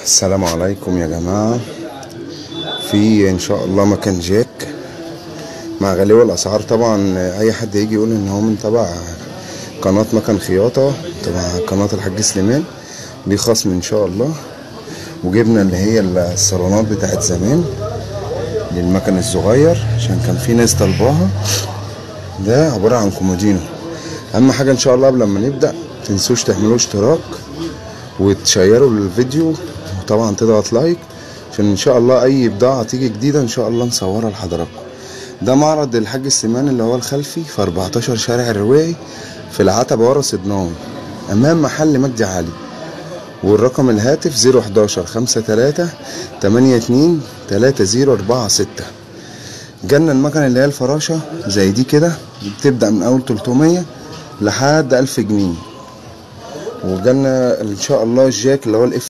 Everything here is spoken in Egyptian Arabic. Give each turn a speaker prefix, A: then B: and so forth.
A: السلام عليكم يا جماعة في ان شاء الله مكان جاك مع غلو الاسعار طبعا اي حد يجي يقول ان هو من تبع قناة مكان خياطة تبع قناة الحاج سليمان ليه خصم ان شاء الله وجبنا اللي هي الصالونات بتاعت زمان للمكن الصغير عشان كان في ناس طالباها ده عبارة عن كومودينو اهم حاجة ان شاء الله قبل ما نبدأ متنسوش تعملوا اشتراك وتشيروا الفيديو وطبعا تضغط لايك عشان ان شاء الله اي بضاعة تيجي جديدة ان شاء الله نصورها لحضراتكم ده معرض الحاج السمان اللي هو الخلفي في 14 شارع الرواي في العتبة ورا صدناوي امام محل مجدي علي والرقم الهاتف 011 53 82 3046 جالنا المكنة اللي هي الفراشة زي دي كده بتبدأ من أول 300 لحد 1000 جنيه وجالنا إن شاء الله الجاك اللي هو الاف